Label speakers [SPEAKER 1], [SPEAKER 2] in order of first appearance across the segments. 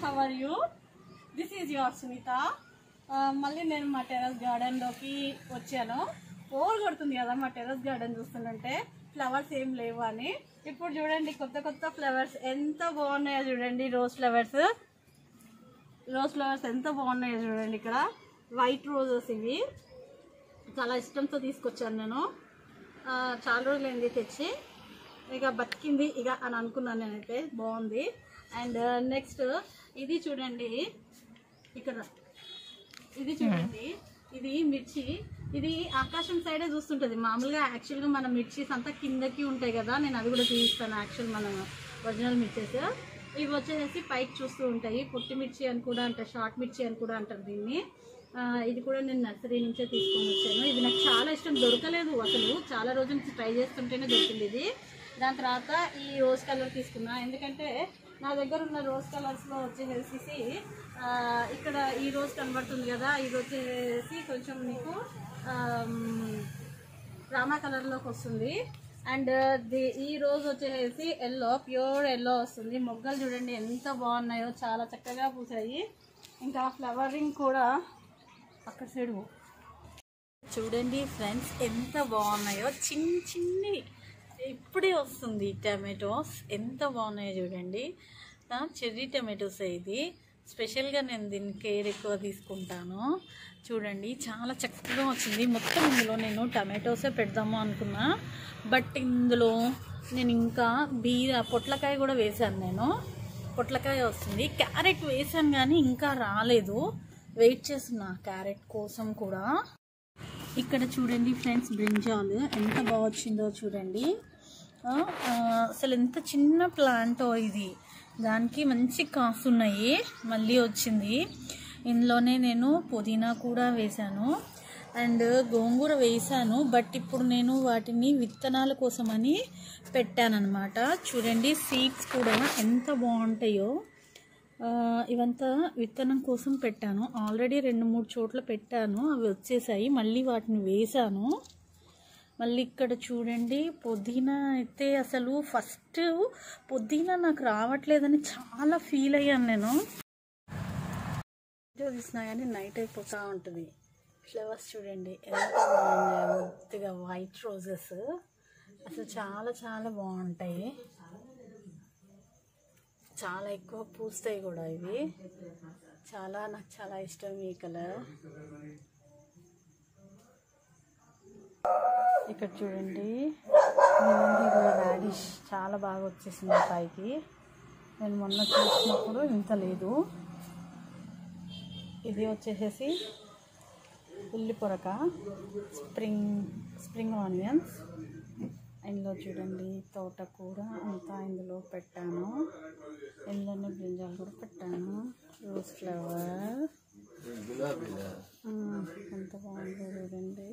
[SPEAKER 1] Have are you this is your Sunitha ఆ, మళ్ళీ నేను మా టెరస్ గార్డెన్లోకి వచ్చాను బోర్ కొడుతుంది కదా మా టెరస్ గార్డెన్ చూస్తుంటే ఫ్లవర్స్ ఏం లేవు అని ఇప్పుడు చూడండి కొత్త కొత్త ఫ్లవర్స్ ఎంత బాగున్నాయో చూడండి రోజ్ ఫ్లవర్స్ రోజ్ ఫ్లవర్స్ ఎంత బాగున్నాయో చూడండి ఇక్కడ వైట్ రోజెస్ ఇవి చాలా ఇష్టంతో తీసుకొచ్చాను నేను ఆ, చాలా రోజులైంది తెచ్చి ఇక బతికింది ఇక అని అనుకున్నాను నేనైతే బాగుంది అండ్ నెక్స్ట్ ఇది చూడండి ఇక్కడ ఇది చూడండి ఇది మిర్చి ఇది ఆకాశం సైడే చూస్తుంటుంది మామూలుగా యాక్చువల్గా మన మిర్చీస్ అంతా కిందకి ఉంటాయి కదా నేను అది కూడా చూపిస్తాను యాక్చువల్ మన ఒరిజినల్ మిర్చెస్ ఇవి వచ్చేసి పైకి చూస్తూ ఉంటాయి పొట్టి మిర్చి అని కూడా అంటారు షార్ట్ మిర్చి అని కూడా అంటారు దీన్ని ఆ, ఇది కూడా నేను నర్సరీ నుంచే తీసుకొని వచ్చాను ఇది నాకు చాలా ఇష్టం దొరకలేదు అసలు చాలా రోజుల నుంచి ట్రై చేస్తుంటేనే దొరికింది ఇది దాని తర్వాత ఈ రోజ్ కలర్ తీసుకున్నా ఎందుకంటే నా దగ్గర ఉన్న రోజ్ కలర్స్లో వచ్చేసేసి ఆ, ఇక్కడ ఈ రోజ్ కనబడుతుంది కదా ఇది వచ్చేసి కొంచెం మీకు ఆమ్, రామా కలర్లోకి వస్తుంది అండ్ ది ఈ రోజు వచ్చేసి ఎల్లో ప్యూర్ ఎల్లో వస్తుంది మొగ్గలు చూడండి ఎంత బాగున్నాయో చాలా చక్కగా పూసాయి ఇంకా ఫ్లవరింగ్ కూడా అక్కడ సైడ్ పో. చూడండి ఫ్రెండ్స్ ఎంత బాగున్నాయో చిన్న చిన్ని ఇప్పుడే వస్తుంది టమాటోస్ ఎంత బాగున్నాయో చూడండి ఆ, చెర్రీ టమాటోస్ ఇది స్పెషల్గా నేను దీని కేర్ ఎక్కువ తీసుకుంటాను చూడండి చాలా చక్కగా వచ్చింది మొత్తం ఇందులో నేను టమాటోసే పెడదాము అనుకున్నా బట్ ఇందులో నేను ఇంకా బీర పొట్లకాయ కూడా వేశాను నేను పొట్లకాయ వస్తుంది క్యారెట్ వేసాను కానీ ఇంకా రాలేదు వెయిట్ చేస్తున్నా క్యారెట్ కోసం కూడా ఇక్కడ చూడండి ఫ్రెండ్స్ బ్రింజాల్ ఎంత బాగా వచ్చిందో చూడండి ఆ, ఆ, అసలు ఎంత చిన్న ప్లాంటో ఇది దానికి మంచి కాస్తున్నాయి మళ్ళీ వచ్చింది ఇందులోనే నేను పుదీనా కూడా వేశాను అండ్ గోంగూర వేసాను బట్ ఇప్పుడు నేను వాటిని విత్తనాల కోసమని పెట్టానన్నమాట చూడండి సీడ్స్ కూడా ఎంత బాగుంటాయో ఆ, ఇవంతా విత్తనం కోసం పెట్టాను ఆల్రెడీ రెండు మూడు చోట్ల పెట్టాను అవి వచ్చేసాయి మళ్ళీ వాటిని వేసాను మళ్ళీ ఇక్కడ చూడండి పుదీనా అయితే అసలు ఫస్ట్ పుదీనా నాకు రావట్లేదని చాలా ఫీల్ అయ్యాను నేను వీడియో తీసినా కానీ నైట్ అయిపోతూ ఉంటుంది ఫ్లవర్స్ చూడండి ఎంత బాగున్నాయో ముద్దుగా వైట్ రోజెస్ అసలు చాలా చాలా బాగుంటాయి చాలా ఎక్కువ పూస్తాయి కూడా ఇవి చాలా నాకు చాలా ఇష్టం ఈ కలర్ ఇక్కడ చూడండి రాడిష్ చాలా బాగా వచ్చేసింది పైకి నేను మొన్న చూసినప్పుడు ఇంత లేదు ఇది వచ్చేసేసి ఉల్లి పొరక స్ప్రింగ్ స్ప్రింగ్ ఆనియన్స్ ఇందులో చూడండి తోటకూర అంతా ఇందులో పెట్టాను ఇందులోనే బ్రింజాలు కూడా పెట్టాను రోజ్ ఫ్లవర్ ఎంత బాగుందో చూడండి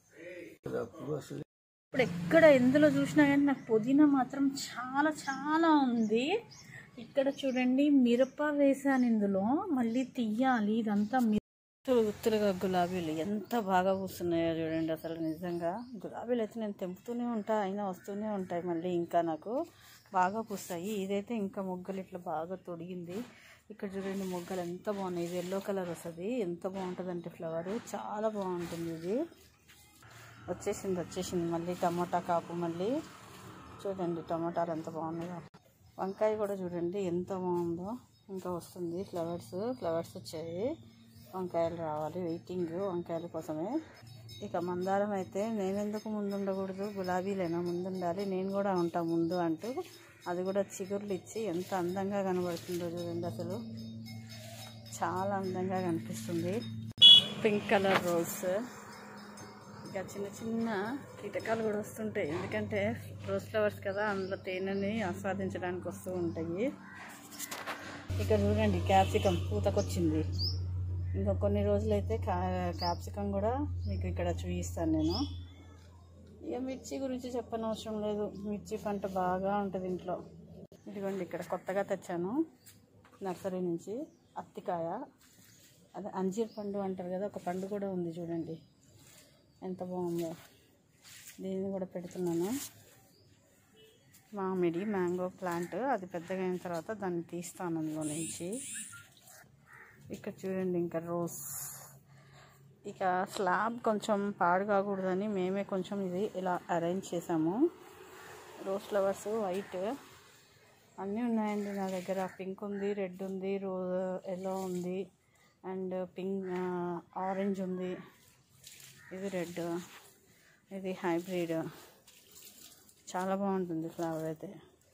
[SPEAKER 1] ఇప్పుడు ఎక్కడ ఎందులో చూసినా కానీ నాకు పుదీనా మాత్రం చాలా చాలా ఉంది ఇక్కడ చూడండి మిరప వేసాను ఇందులో మళ్ళీ తీయాలి ఇదంతా మిరప గుత్తులుగా గులాబీలు ఎంత బాగా పూస్తున్నాయో చూడండి అసలు నిజంగా గులాబీలు అయితే నేను తెంపుతూనే ఉంటా అయినా వస్తూనే ఉంటాయి మళ్ళీ ఇంకా నాకు బాగా పూస్తాయి ఇదైతే ఇంకా మొగ్గలు ఇట్లా బాగా తొడిగింది ఇక్కడ చూడండి మొగ్గలు ఎంత బాగున్నాయి ఇది ఎల్లో కలర్ వస్తుంది ఎంత బాగుంటుంది అంటే ఫ్లవర్ చాలా బాగుంటుంది ఇది వచ్చేసింది వచ్చేసింది మళ్ళీ టమాటా కాపు మళ్ళీ చూడండి టమాటాలు ఎంత బాగున్నాయో వంకాయ కూడా చూడండి ఎంత బాగుందో ఇంకా వస్తుంది ఫ్లవర్స్ ఫ్లవర్స్ వచ్చాయి వంకాయలు రావాలి వెయిటింగ్ వంకాయల కోసమే ఇక మందారం అయితే నేనెందుకు ముందు ఉండకూడదు గులాబీలైనా ముందు ఉండాలి నేను కూడా ఉంటా ముందు అంటూ అది కూడా చిగుర్లు ఇచ్చి ఎంత అందంగా కనబడుతుందో చూడండి అసలు చాలా అందంగా కనిపిస్తుంది పింక్ కలర్ రోజ్ ఇంకా చిన్న చిన్న కీటకాలు కూడా వస్తుంటాయి ఎందుకంటే రోజ్ ఫ్లవర్స్ కదా అందులో తేనెని ఆస్వాదించడానికి వస్తూ ఉంటాయి ఇక్కడ చూడండి క్యాప్సికం పూతకొచ్చింది ఇంకా కొన్ని రోజులైతే కా క్యాప్సికం కూడా మీకు ఇక్కడ చూపిస్తాను నేను ఇక మిర్చి గురించి చెప్పనవసరం లేదు మిర్చి పంట బాగా ఉంటుంది ఇంట్లో ఇదిగోండి ఇక్కడ కొత్తగా తెచ్చాను నర్సరీ నుంచి అత్తికాయ అదే అంజీర్ పండు అంటారు కదా ఒక పండు కూడా ఉంది చూడండి ఎంత బాగుందో దీన్ని కూడా పెడుతున్నాను మామిడి మ్యాంగో ప్లాంట్ అది పెద్దగా అయిన తర్వాత దాన్ని తీస్తాను అందులో నుంచి
[SPEAKER 2] ఇక్కడ చూడండి ఇంకా రోజ్ ఇక స్లాబ్ కొంచెం పాడు కాకూడదని మేమే కొంచెం ఇది ఇలా అరేంజ్ చేసాము రోజ్ ఫ్లవర్స్ వైట్ అన్నీ ఉన్నాయండి నా దగ్గర పింక్ ఉంది రెడ్ ఉంది రోజ్ ఎల్లో ఉంది అండ్ పింక్ ఆరెంజ్ ఉంది ఇది రెడ్ ఇది హైబ్రిడ్ చాలా బాగుంటుంది ఫ్లవర్ అయితే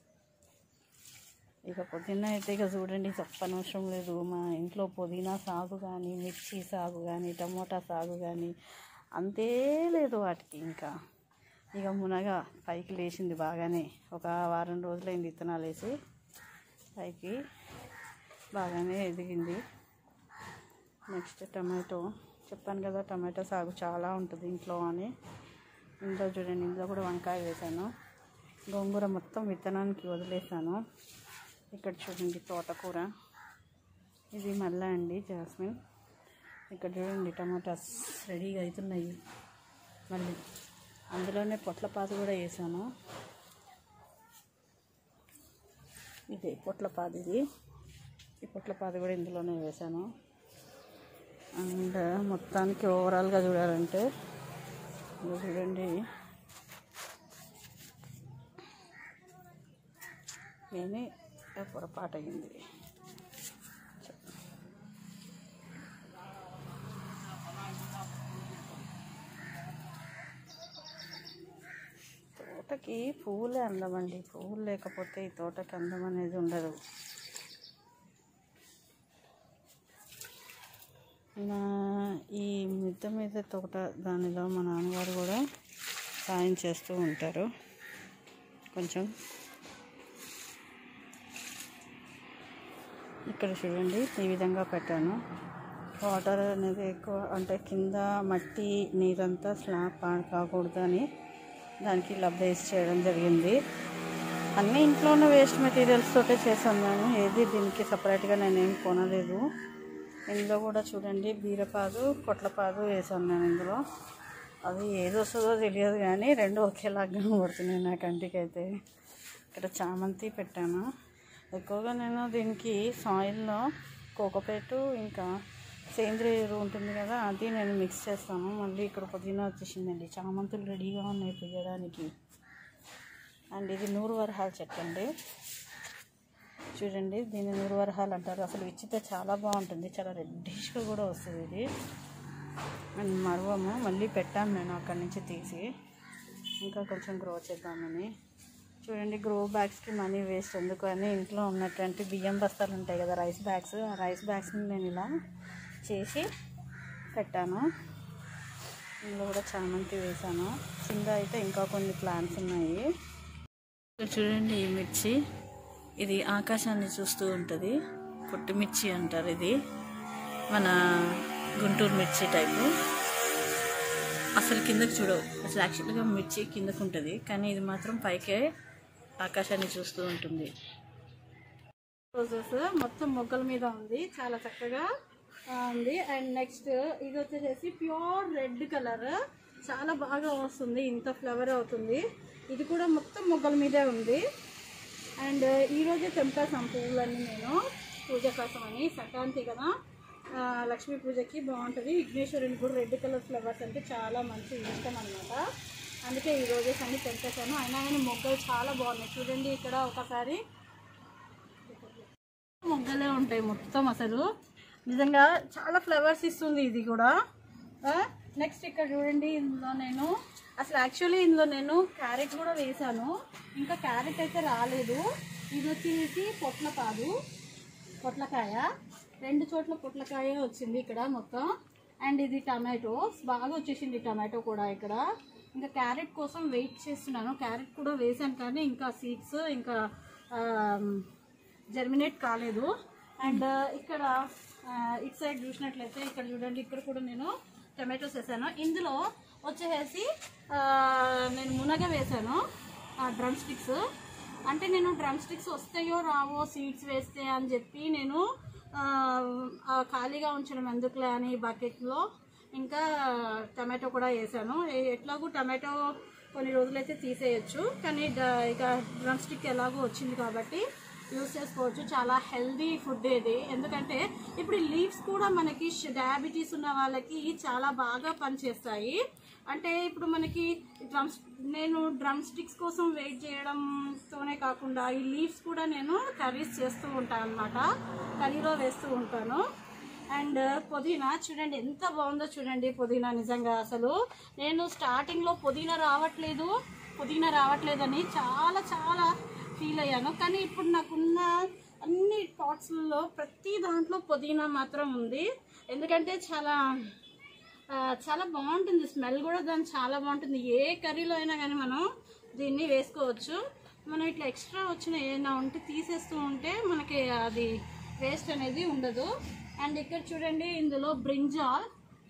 [SPEAKER 2] ఇక పుదీనా అయితే ఇక చూడండి చెప్పనవసరం లేదు మా ఇంట్లో పుదీనా సాగు కానీ మిర్చి సాగు కానీ టమోటా సాగు కానీ అంతే లేదు వాటికి ఇంకా ఇక మునగ పైకి లేచింది బాగానే ఒక వారం రోజులైంది విత్తనాలు వేసి పైకి బాగానే ఎదిగింది నెక్స్ట్ టమాటో చెప్పాను కదా టమాటో సాగు చాలా ఉంటుంది ఇంట్లో అని ఇంట్లో చూడండి ఇంట్లో కూడా వంకాయ వేసాను గోంగూర మొత్తం విత్తనానికి వదిలేసాను ఇక్కడ చూడండి తోటకూర ఇది మళ్ళా అండి జాస్మిన్ ఇక్కడ చూడండి టమాటాస్ రెడీగా అవుతున్నాయి మళ్ళీ అందులోనే పొట్లపాదు కూడా వేసాను ఇదే పొట్లపాదు ఇది ఈ పొట్లపాదు కూడా ఇందులోనే వేసాను అండ్ మొత్తానికి ఓవరాల్గా చూడాలంటే ఇదిగో చూడండి నేనే పొరపాటు అయింది తోటకి పువ్వులే అందమండి పువ్వులు లేకపోతే ఈ తోటకి అందం అనేది ఉండదు నా ఈ మిద్ద మీద తోట దానిలో మా నాన్నగారు కూడా సాయం చేస్తూ ఉంటారు కొంచెం ఇక్కడ చూడండి ఈ విధంగా పెట్టాను వాటర్ అనేది ఎక్కువ అంటే కింద మట్టి నీరంతా స్లాబ్ పాడు కాకూడదు అని దానికి లబ్ వేసి చేయడం జరిగింది అన్నీ ఇంట్లో ఉన్న వేస్ట్ మెటీరియల్స్ తోటే చేశాను నేను ఏది దీనికి సపరేట్గా నేనేం కొనలేదు ఇందులో కూడా చూడండి బీరపాదు పొట్లపాదు వేసాను నేను ఇందులో అది ఏది వస్తుందో తెలియదు కానీ రెండు ఒకేలాగా పడుతున్నాయి నా కంటికి అయితే ఇక్కడ చామంతి పెట్టాను ఎక్కువగా నేను దీనికి సాయిల్లో కోకోపేటు ఇంకా సేంద్రియ ఎరువు ఉంటుంది కదా అది నేను మిక్స్ చేస్తాను మళ్ళీ ఇక్కడ పుదీనా వచ్చేసిందండి చామంతులు రెడీగా ఉన్నాయి పూయడానికి అండ్ ఇది నూరు వరహాల చెట్టు అండి చూడండి దీన్ని నూరు వరహాలు అంటారు అసలు విచ్చితే చాలా బాగుంటుంది చాలా రెడ్డిష్గా కూడా వస్తుంది ఇది అండ్ మరవము మళ్ళీ పెట్టాను నేను అక్కడి నుంచి తీసి ఇంకా కొంచెం గ్రో చేద్దామని చూడండి గ్రో బ్యాగ్స్కి మనీ వేస్ట్ ఎందుకు అని ఇంట్లో ఉన్నటువంటి బియ్యం బస్తాలు ఉంటాయి కదా రైస్ బ్యాగ్స్ ఆ రైస్ బ్యాగ్స్ని నేను ఇలా చేసి పెట్టాను ఇందులో కూడా చామంతి వేసాను కింద అయితే ఇంకా కొన్ని ప్లాంట్స్ ఉన్నాయి ఇక్కడ చూడండి ఈ మిర్చి ఇది ఆకాశాన్ని చూస్తూ ఉంటుంది పొట్టి మిర్చి అంటారు ఇది మన గుంటూరు మిర్చి టైపు అసలు కిందకి చూడవు అసలు యాక్చువల్గా మిర్చి కిందకు ఉంటుంది కానీ ఇది మాత్రం పైకే ఆకాశాన్ని చూస్తూ ఉంటుంది
[SPEAKER 1] రోజెస్ మొత్తం మొగ్గల మీద ఉంది చాలా చక్కగా ఆ, ఉంది అండ్ నెక్స్ట్ ఇది వచ్చేసేసి ప్యూర్ రెడ్ కలర్ చాలా బాగా వస్తుంది ఇంత ఫ్లవర్ అవుతుంది ఇది కూడా మొత్తం మొగ్గల మీదే ఉంది అండ్ ఈ రోజే తెంపేసాం పువ్వులన్నీ నేను పూజ కోసం అని సంక్రాంతి కదా ఆ, లక్ష్మీ పూజకి బాగుంటుంది విఘ్నేశ్వరుని కూడా రెడ్ కలర్ ఫ్లవర్స్ అంటే చాలా మంచి ఇష్టం అనమాట అందుకే ఈ రోజెస్ అన్ని తెంపేశాను అయినా కానీ మొగ్గలు చాలా బాగున్నాయి చూడండి ఇక్కడ ఒకసారి మొగ్గలే ఉంటాయి మొత్తం అసలు నిజంగా చాలా ఫ్లవర్స్ ఇస్తుంది ఇది కూడా నెక్స్ట్ ఇక్కడ చూడండి ఇందులో నేను అసలు యాక్చువల్లీ ఇందులో నేను క్యారెట్ కూడా వేసాను ఇంకా క్యారెట్ అయితే రాలేదు ఇది వచ్చేసి పొట్లపాదు పొట్లకాయ రెండు చోట్ల పొట్లకాయ వచ్చింది ఇక్కడ మొత్తం అండ్ ఇది టమాటోస్ బాగా వచ్చేసింది టమాటో కూడా ఇక్కడ ఇంకా క్యారెట్ కోసం వెయిట్ చేస్తున్నాను క్యారెట్ కూడా వేసాను కానీ ఇంకా సీడ్స్ ఇంకా జర్మినేట్ కాలేదు అండ్ ఇక్కడ ఆ, ఇటు సైడ్ చూసినట్లయితే ఇక్కడ చూడండి ఇక్కడ కూడా నేను టమాటోస్ వేసాను ఇందులో వచ్చేసి ఆ, నేను మునగ వేసాను డ్రమ్ స్టిక్స్ అంటే నేను డ్రమ్ స్టిక్స్ వస్తాయో రావో సీడ్స్ వేస్తే అని చెప్పి నేను ఆ, ఆ ఖాళీగా ఉంచడం ఎందుకులే అని బకెట్లో ఇంకా టమాటో కూడా వేసాను ఏ- ఎట్లాగూ టమాటో కొన్ని రోజులైతే తీసేయచ్చు కానీ డ- ఇక డ్రమ్ స్టిక్ ఎలాగో వచ్చింది కాబట్టి యూస్ చేసుకోవచ్చు చాలా హెల్దీ ఫుడ్ ఇది ఎందుకంటే ఇప్పుడు ఈ లీవ్స్ కూడా మనకి డయాబెటీస్ ఉన్న వాళ్ళకి చాలా బాగా పనిచేస్తాయి అంటే ఇప్పుడు మనకి డ్రమ్స్ నేను డ్రమ్ స్టిక్స్ కోసం వెయిట్ చేయడంతోనే కాకుండా ఈ లీవ్స్ కూడా నేను కర్రీస్ చేస్తూ ఉంటాను అనమాట కర్రీలో వేస్తూ ఉంటాను అండ్ పుదీనా చూడండి ఎంత బాగుందో చూడండి పుదీనా నిజంగా అసలు నేను స్టార్టింగ్లో పుదీనా రావట్లేదు పుదీనా రావట్లేదని చాలా చాలా ఫీల్ అయ్యాను కానీ ఇప్పుడు నాకున్న అన్ని పాట్స్లలో ప్రతి దాంట్లో పుదీనా మాత్రం ఉంది ఎందుకంటే చాలా ఆ, చాలా బాగుంటుంది స్మెల్ కూడా దాని చాలా బాగుంటుంది ఏ కర్రీలో అయినా కానీ మనం దీన్ని వేసుకోవచ్చు మనం ఇట్లా ఎక్స్ట్రా వచ్చిన ఏదైనా ఉంటే తీసేస్తూ ఉంటే మనకి అది వేస్ట్ అనేది ఉండదు అండ్ ఇక్కడ చూడండి ఇందులో బ్రింజాల్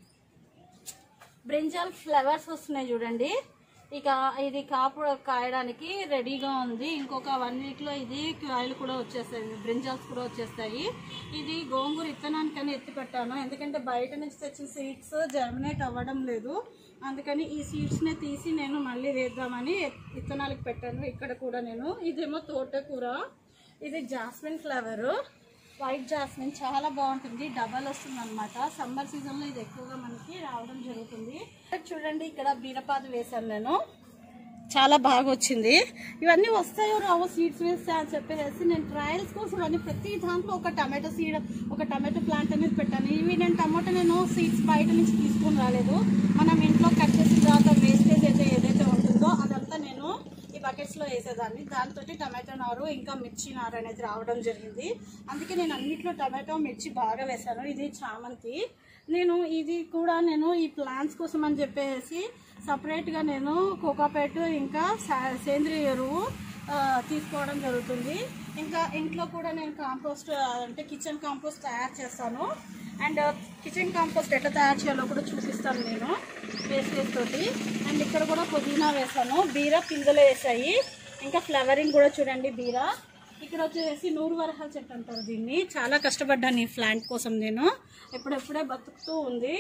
[SPEAKER 1] బ్రింజాల్ ఫ్లవర్స్ వస్తున్నాయి చూడండి ఇక ఇది కాపు కాయడానికి రెడీగా ఉంది ఇంకొక వన్ వీక్లో ఇది కాయలు కూడా వచ్చేస్తాయి బ్రింజాల్స్ కూడా వచ్చేస్తాయి ఇది గోంగూర ఇత్తనానికని ఎత్తి పెట్టాను ఎందుకంటే బయట నుంచి తెచ్చిన సీడ్స్ జర్మినేట్ అవ్వడం లేదు అందుకని ఈ సీడ్స్నే తీసి నేను మళ్ళీ వేద్దామని విత్తనాలకు పెట్టాను ఇక్కడ కూడా నేను ఇదేమో తోటకూర ఇది జాస్మిన్ ఫ్లవరు వైట్ జాస్మిన్ చాలా బాగుంటుంది డబల్ వస్తుంది అనమాట సమ్మర్ సీజన్లో ఇది ఎక్కువగా మనకి రావడం జరుగుతుంది చూడండి ఇక్కడ బీరపాదు వేశాను నేను చాలా బాగా వచ్చింది ఇవన్నీ వస్తాయో రావో సీడ్స్ వేస్తా అని చెప్పేసి నేను ట్రయల్స్ కోసం అన్ని ప్రతి దాంట్లో ఒక టమాటో సీడ్ ఒక టమాటో ప్లాంట్ అనేది పెట్టాను ఇవి నేను టమాటో నేను సీడ్స్ బయట నుంచి తీసుకొని రాలేదు మనం ఇంట్లో కట్ చేసిన తర్వాత వేస్టేజ్ అయితే ఏదైతే ఉంటుందో అదంతా నేను ఈ బకెట్స్లో వేసేదాన్ని దాంతో టమాటో నారు ఇంకా మిర్చి నారు అనేది రావడం జరిగింది అందుకే నేను అన్నిట్లో టమాటో మిర్చి బాగా వేశాను ఇది చామంతి నేను ఇది కూడా నేను ఈ ప్లాంట్స్ కోసం అని చెప్పేసి సపరేట్గా నేను కోకాపేట్ ఇంకా సా- సేంద్రియ ఎరువు ఆ, తీసుకోవడం జరుగుతుంది ఇంకా ఇంట్లో కూడా నేను కాంపోస్ట్ అంటే కిచెన్ కాంపోస్ట్ తయారు చేస్తాను అండ్ కిచెన్ కాంపోస్ట్ ఎట్లా తయారు చేయాలో కూడా చూపిస్తాను నేను వేస్టేజ్ తోటి అండ్ ఇక్కడ కూడా పుదీనా వేసాను బీర పిందెలు వేసాయి ఇంకా ఫ్లవరింగ్ కూడా చూడండి బీర ఇక్కడ వచ్చేసి నూరు వరహాల చెట్టు అంటారు దీన్ని చాలా కష్టపడ్డాను ఈ ప్లాంట్ కోసం నేను ఎప్పుడెప్పుడే బతుకుతూ ఉంది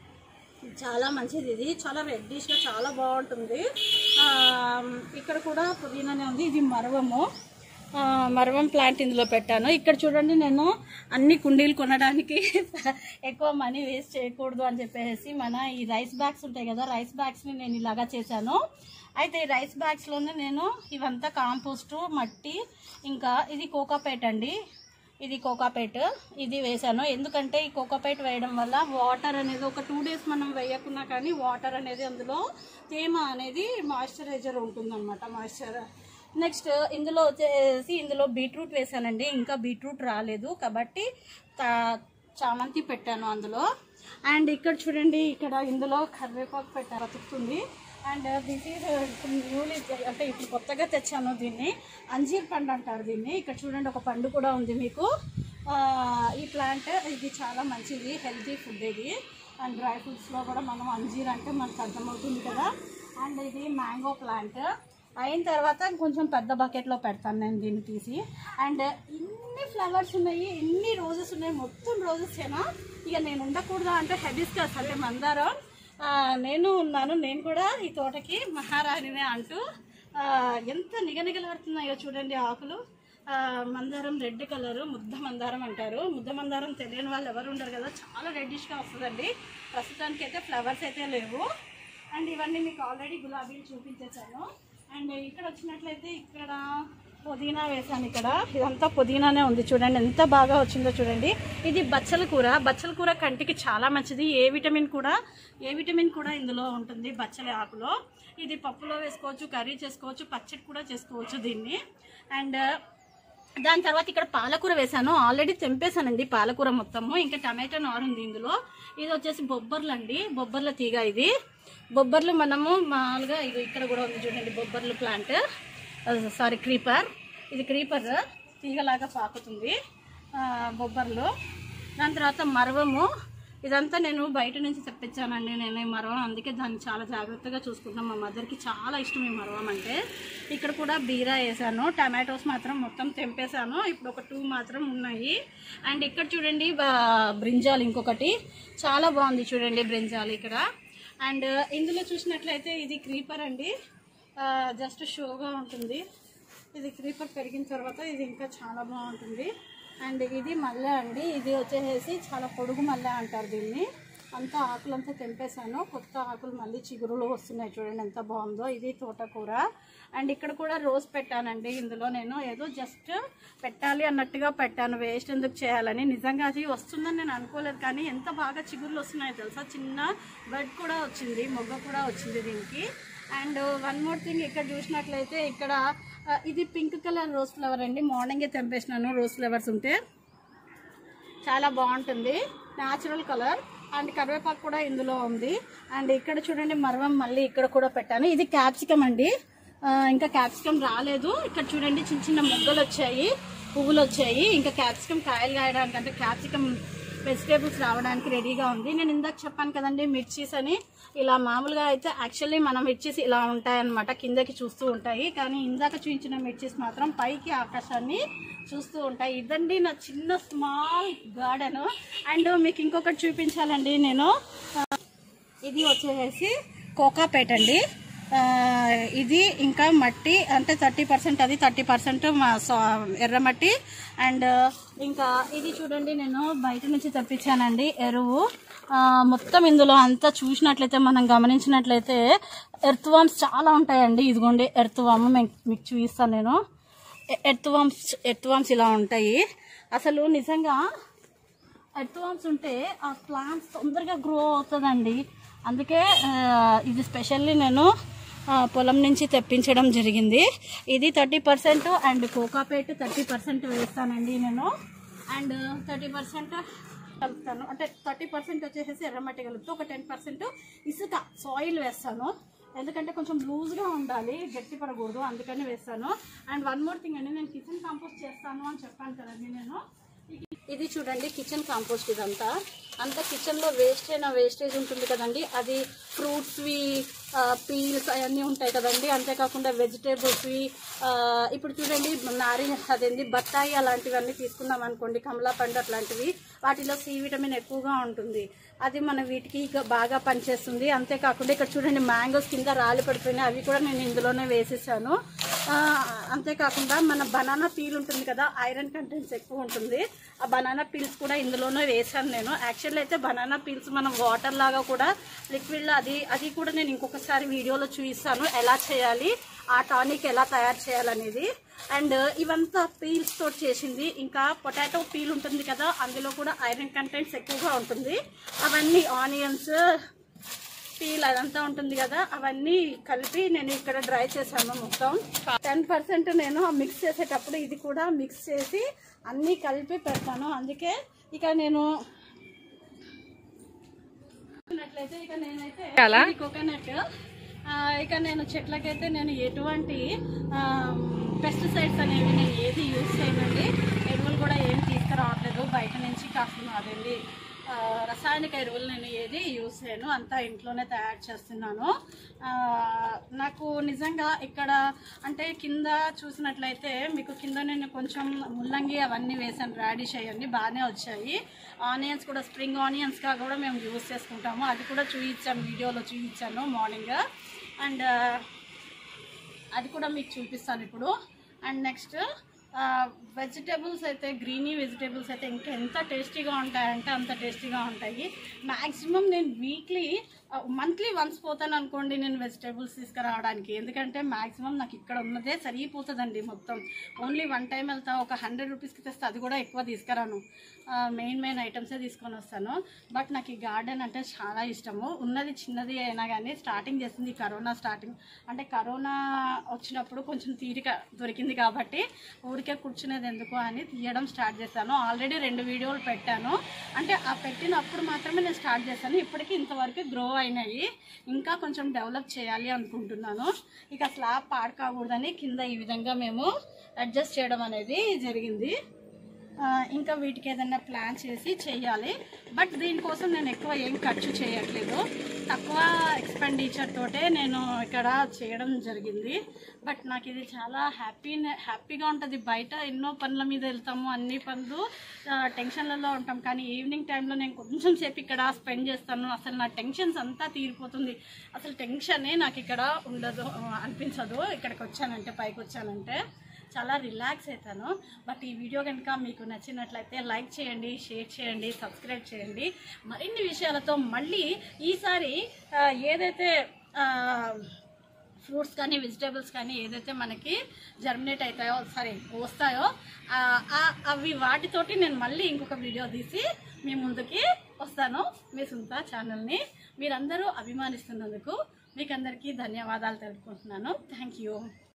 [SPEAKER 1] చాలా మంచిది ఇది చాలా రెడ్డిష్గా చాలా బాగుంటుంది ఆ, ఇక్కడ కూడా పుదీనానే ఉంది ఇది మరవము ఆ, మరవం ప్లాంట్ ఇందులో పెట్టాను ఇక్కడ చూడండి నేను అన్ని కుండీలు కొనడానికి ఎక్కువ మనీ వేస్ట్ చేయకూడదు అని చెప్పేసి మన ఈ రైస్ బ్యాగ్స్ ఉంటాయి కదా రైస్ బ్యాగ్స్ని నేను ఇలాగా చేశాను అయితే ఈ రైస్ బ్యాగ్స్లోనే నేను ఇవంతా కాంపోస్ట్ మట్టి ఇంకా ఇది కోకాపేట్ అండి ఇది కోకాపేట్ ఇది వేసాను ఎందుకంటే ఈ కోకాపేట్ వేయడం వల్ల వాటర్ అనేది ఒక టూ డేస్ మనం వేయకున్నా కానీ వాటర్ అనేది అందులో తేమ అనేది మాయిశ్చరైజర్ ఉంటుందన్నమాట మాయిశ్చర్ నెక్స్ట్ ఇందులో వచ్చేసి ఇందులో బీట్రూట్ వేసానండి ఇంకా బీట్రూట్ రాలేదు కాబట్టి తా- చామంతి పెట్టాను అందులో అండ్ ఇక్కడ చూడండి ఇక్కడ ఇందులో కరివేపాకు పెట్టాను బతుకుతుంది అండ్ దిస్ ఈజ్ న్యూలీ అంటే ఇప్పుడు కొత్తగా తెచ్చాను దీన్ని అంజీర్ పండు అంటారు దీన్ని ఇక్కడ చూడండి ఒక పండు కూడా ఉంది మీకు ఆ, ఈ ప్లాంట్ ఇది చాలా మంచిది హెల్తీ ఫుడ్ ఇది అండ్ డ్రై ఫ్రూట్స్లో కూడా మనం అంజీర్ అంటే మనకు అర్థమవుతుంది కదా అండ్ ఇది మ్యాంగో ప్లాంట్ అయిన తర్వాత కొంచెం పెద్ద బకెట్లో పెడతాను నేను దీన్ని తీసి అండ్ ఇన్ని ఫ్లవర్స్ ఉన్నాయి ఇన్ని రోజెస్ ఉన్నాయి మొత్తం రోజెస్ ఏనా ఇక నేను ఉండకూడదా అంటే హెబిస్కస్ అంటే మందారం ఆ, నేను ఉన్నాను నేను కూడా ఈ తోటకి మహారాణినే అంటూ ఆ, ఎంత నిగనిగలాడుతున్నాయో చూడండి ఆకులు ఆ, మందారం రెడ్ కలర్ ముద్ద మందారం అంటారు ముద్ద మందారం తెలియని వాళ్ళు ఎవరు ఉండరు కదా చాలా రెడ్డిష్గా వస్తుందండి ప్రస్తుతానికి అయితే ఫ్లవర్స్ అయితే లేవు అండ్ ఇవన్నీ మీకు ఆల్రెడీ గులాబీలు చూపించేశాను అండ్ ఇక్కడ వచ్చినట్లయితే ఇక్కడ పుదీనా వేసాను ఇక్కడ ఇదంతా పుదీనానే ఉంది చూడండి ఎంత బాగా వచ్చిందో చూడండి ఇది బచ్చల కూర బచ్చల కూర కంటికి చాలా మంచిది ఏ విటమిన్ కూడా ఏ విటమిన్ కూడా ఇందులో ఉంటుంది బచ్చల ఆకులో ఇది పప్పులో వేసుకోవచ్చు కర్రీ చేసుకోవచ్చు పచ్చడి కూడా చేసుకోవచ్చు దీన్ని అండ్ దాని తర్వాత ఇక్కడ పాలకూర వేసాను ఆల్రెడీ తెంపేశానండి పాలకూర మొత్తము ఇంకా టమాటో నారు ఉంది ఇందులో ఇది వచ్చేసి బొబ్బర్లు అండి బొబ్బర్ల తీగ ఇది బొబ్బర్లు మనము మామూలుగా ఇది ఇక్కడ కూడా ఉంది చూడండి బొబ్బర్లు ప్లాంట్ సారీ క్రీపర్ ఇది క్రీపర్ తీగలాగా పాకుతుంది ఆ, బొబ్బర్లు దాని తర్వాత మరవము ఇదంతా నేను బయట నుంచి తెప్పించానండి నేను ఈ మరవం అందుకే దాన్ని చాలా జాగ్రత్తగా చూసుకుంటాను మా మదర్కి చాలా ఇష్టం ఈ మరవం అంటే ఇక్కడ కూడా బీరా వేసాను టమాటోస్ మాత్రం మొత్తం తెంపేశాను ఇప్పుడు ఒక టూ మాత్రం ఉన్నాయి అండ్ ఇక్కడ చూడండి బా- బ్రింజాల్ ఇంకొకటి చాలా బాగుంది చూడండి బ్రింజాల్ ఇక్కడ అండ్ ఇందులో చూసినట్లయితే ఇది క్రీపర్ అండి జస్ట్ షోగా ఉంటుంది ఇది క్రీపర్ పెరిగిన తర్వాత ఇది ఇంకా చాలా బాగుంటుంది అండ్ ఇది మల్లె అండి ఇది వచ్చేసి చాలా పొడుగు మల్లె అంటారు దీన్ని అంతా ఆకులంతా తెంపేశాను కొత్త ఆకులు మళ్ళీ చిగురులు వస్తున్నాయి చూడండి ఎంత బాగుందో ఇది తోటకూర అండ్ ఇక్కడ కూడా రోజ్ పెట్టానండి ఇందులో నేను ఏదో జస్ట్ పెట్టాలి అన్నట్టుగా పెట్టాను వేస్ట్ ఎందుకు చేయాలని నిజంగా అది వస్తుందని నేను అనుకోలేదు కానీ ఎంత బాగా చిగురులు వస్తున్నాయో తెలుసా చిన్న బెడ్ కూడా వచ్చింది మొగ్గ కూడా వచ్చింది దీనికి అండ్ వన్ మోర్ థింగ్ ఇక్కడ చూసినట్లయితే ఇక్కడ ఆ, ఇది పింక్ కలర్ రోజ్ ఫ్లవర్ అండి మార్నింగే తెంపేసినాను రోజ్ ఫ్లవర్స్ ఉంటే చాలా బాగుంటుంది న్యాచురల్ కలర్ అండ్ కరివేపాకు కూడా ఇందులో ఉంది అండ్ ఇక్కడ చూడండి మరవం మళ్ళీ ఇక్కడ కూడా పెట్టాను ఇది క్యాప్సికమ్ అండి ఆ, ఇంకా క్యాప్సికమ్ రాలేదు ఇక్కడ చూడండి చిన్న చిన్న మొగ్గలు వచ్చాయి పువ్వులు వచ్చాయి ఇంకా క్యాప్సికమ్ కాయలు కాయడానికి అంటే క్యాప్సికమ్ వెజిటేబుల్స్ రావడానికి రెడీగా ఉంది నేను ఇందాక చెప్పాను కదండి మిర్చీస్ అని ఇలా మామూలుగా అయితే యాక్చువల్లీ మన మిర్చీస్ ఇలా ఉంటాయన్నమాట కిందకి చూస్తూ ఉంటాయి కానీ ఇందాక చూపించిన మిర్చీస్ మాత్రం పైకి ఆకాశాన్ని చూస్తూ ఉంటాయి ఇదండి నా చిన్న స్మాల్ గార్డెన్ అండ్ మీకు ఇంకొకటి చూపించాలండి నేను ఆ, ఇది వచ్చేసి కోకాపేట్ అండి ఆ, ఇది ఇంకా మట్టి అంటే థర్టీ పర్సెంట్ అది థర్టీ పర్సెంట్ మా సా- ఎర్రమట్టి అండ్ ఇంకా ఇది చూడండి నేను బయట నుంచి తెప్పించానండి ఎరువు ఆ, మొత్తం ఇందులో అంతా చూసినట్లయితే మనం గమనించినట్లయితే ఎర్త్ వామ్స్ చాలా ఉంటాయండి ఇదిగోండి ఎర్త్ వామ్ మీకు చూపిస్తాను నేను ఎర్త్ వామ్స్ ఎర్త్ వామ్స్ ఇలా ఉంటాయి అసలు నిజంగా ఎర్త్వామ్స్ ఉంటే ఆ ప్లాంట్స్ తొందరగా గ్రో అవుతుందండి అందుకే ఆ, ఇది స్పెషల్లీ నేను ఆ, పొలం నుంచి తెప్పించడం జరిగింది ఇది thirty percent and Kokapet thirty percent వేస్తానండి నేను అండ్ థర్టీ పర్సెంట్ కలుపుతాను అంటే థర్టీ పర్సెంట్ వచ్చేసి ఎర్రమట్టి కలుపుతూ ఒక టెన్ పర్సెంట్ ఇసుక సాయిల్ వేస్తాను ఎందుకంటే కొంచెం లూజ్గా ఉండాలి గట్టి పడకూడదు అందుకని వేస్తాను అండ్ వన్ మోర్ థింగ్ అండి నేను కిచెన్ కాంపోస్ట్ చేస్తాను అని చెప్పాను కదండి నేను ఇది చూడండి కిచెన్ కాంపోస్ట్ ఇదంతా అంతా కిచెన్లో వేస్ట్ అయిన వేస్టేజ్ ఉంటుంది కదండి అది ఫ్రూట్స్వి పీల్స్ అవన్నీ ఉంటాయి కదండి అంతేకాకుండా వెజిటేబుల్స్వి ఇప్పుడు చూడండి నారి అదేంది బత్తాయి అలాంటివన్నీ తీసుకున్నాం అనుకోండి కమలా పండు అట్లాంటివి వాటిలో సి విటమిన్ ఎక్కువగా ఉంటుంది అది మన వీటికి ఇక బాగా పనిచేస్తుంది అంతేకాకుండా ఇక్కడ చూడండి మ్యాంగోస్ కింద రాలి పడిపోయినాయి అవి కూడా నేను ఇందులోనే వేసేసాను ఆ, అంతేకాకుండా మన బనానా పీల్ ఉంటుంది కదా ఐరన్ కంటెంట్స్ ఎక్కువ ఉంటుంది ఆ బనానా పీల్స్ కూడా ఇందులోనే వేసాను నేను యాక్చువల్లీ అయితే బనానా పీల్స్ మనం వాటర్ లాగా కూడా లిక్విడ్లో అది అది కూడా నేను ఇంకొకసారి వీడియోలో చూపిస్తాను ఎలా చేయాలి ఆ టానిక్ ఎలా తయారు చేయాలనేది అండ్ ఇవంతా పీల్స్ తోటి చేసింది ఇంకా పొటాటో పీల్ ఉంటుంది కదా అందులో కూడా ఐరన్ కంటెంట్స్ ఎక్కువగా ఉంటుంది అవన్నీ ఆనియన్స్ పీల్ అదంతా ఉంటుంది కదా అవన్నీ కలిపి నేను ఇక్కడ డ్రై చేశాను మొత్తం టెన్ పర్సెంట్ నేను మిక్స్ చేసేటప్పుడు ఇది కూడా మిక్స్ చేసి అన్నీ కలిపి పెడతాను అందుకే ఇక నేను చూసినట్లయితే ఇక నేనైతే ఇది కోకోనట్ ఆ, ఇక నేను చెట్లకైతే నేను ఎటువంటి పెస్టిసైడ్స్ అనేవి నేను ఏది యూజ్ చేయనండి ఎరువులు కూడా ఏం తీసుకురావట్లేదు బయట నుంచి కాస్త అదేంటి ఆ, రసాయనిక ఎరువులు నేను ఏది యూజ్ చేయను అంతా ఇంట్లోనే తయారు చేస్తున్నాను ఆ, నాకు నిజంగా ఇక్కడ అంటే కింద చూసినట్లయితే మీకు కింద నేను కొంచెం ముల్లంగి అవన్నీ వేసాను రాడిష్ అవన్నీ బాగానే వచ్చాయి ఆనియన్స్ కూడా స్ప్రింగ్ ఆనియన్స్గా కూడా మేము యూజ్ చేసుకుంటాము అది కూడా చూపించాను వీడియోలో చూపించాను మార్నింగ్ అండ్ అది కూడా మీకు చూపిస్తాను ఇప్పుడు అండ్ నెక్స్ట్ వెజిటేబుల్స్ అయితే గ్రీనీ వెజిటేబుల్స్ అయితే ఇంకా ఎంత టేస్టీగా ఉంటాయంటే అంత టేస్టీగా ఉంటాయి మ్యాక్సిమం నేను వీక్లీ మంత్లీ వన్స్ పోతాను అనుకోండి నేను వెజిటేబుల్స్ తీసుకురావడానికి ఎందుకంటే మ్యాక్సిమం నాకు ఇక్కడ ఉన్నదే సరిగిపోతుందండి మొత్తం ఓన్లీ వన్ టైం వెళ్తా ఒక హండ్రెడ్ రూపీస్కి తెస్తే అది కూడా ఎక్కువ తీసుకురాను మెయిన్ మెయిన్ ఐటమ్సే తీసుకొని వస్తాను బట్ నాకు ఈ గార్డెన్ అంటే చాలా ఇష్టము ఉన్నది చిన్నది అయినా కానీ స్టార్టింగ్ చేసింది ఈ కరోనా స్టార్టింగ్ అంటే కరోనా వచ్చినప్పుడు కొంచెం తీరిక దొరికింది కాబట్టి ఊరికే కూర్చునేది ఎందుకు అని తీయడం స్టార్ట్ చేశాను ఆల్రెడీ రెండు వీడియోలు పెట్టాను అంటే ఆ పెట్టినప్పుడు మాత్రమే నేను స్టార్ట్ చేశాను ఇప్పటికీ ఇంతవరకు గ్రో అయినాయి ఇంకా కొంచెం డెవలప్ చేయాలి అనుకుంటున్నాను ఇక స్లాబ్ పాడుకోకూడదని కింద ఈ విధంగా మేము అడ్జస్ట్ చేయడం అనేది జరిగింది ఆ, ఇంకా వీటికి ఏదైనా ప్లాన్ చేసి చేయాలి బట్ దీనికోసం నేను ఎక్కువ ఏం ఖర్చు చేయట్లేదు తక్కువ ఎక్స్పెండిచర్ తోటే నేను ఇక్కడ చేయడం జరిగింది బట్ నాకు ఇది చాలా హ్యాపీ హ్యాపీగా ఉంటుంది బయట ఎన్నో పనుల మీద వెళ్తాము అన్ని పనులు ఆ, టెన్షన్లలో ఉంటాం కానీ ఈవినింగ్ టైంలో నేను కొంచెం సేపు ఇక్కడ స్పెండ్ చేస్తాను అసలు నా టెన్షన్స్ అంతా తీరిపోతుంది అసలు టెన్షనే నాకు ఇక్కడ ఉండదు ఆ, అనిపించదు ఇక్కడికి వచ్చానంటే పైకి వచ్చానంటే చాలా రిలాక్స్ అవుతాను బట్ ఈ వీడియో కనుక మీకు నచ్చినట్లయితే లైక్ చేయండి షేర్ చేయండి సబ్స్క్రైబ్ చేయండి మరిన్ని విషయాలతో మళ్ళీ ఈసారి ఆ, ఏదైతే ఆ, ఫ్రూట్స్ కానీ వెజిటేబుల్స్ కానీ ఏదైతే మనకి జర్మినేట్ అవుతాయో సారీ వస్తాయో ఆ, ఆ- అవి వాటితోటి నేను మళ్ళీ ఇంకొక వీడియో తీసి మీ ముందుకి వస్తాను మీ సుంత ఛానల్ని మీరందరూ అభిమానిస్తున్నందుకు మీకు అందరికీ ధన్యవాదాలు తెలుపుకుంటున్నాను థ్యాంక్ యూ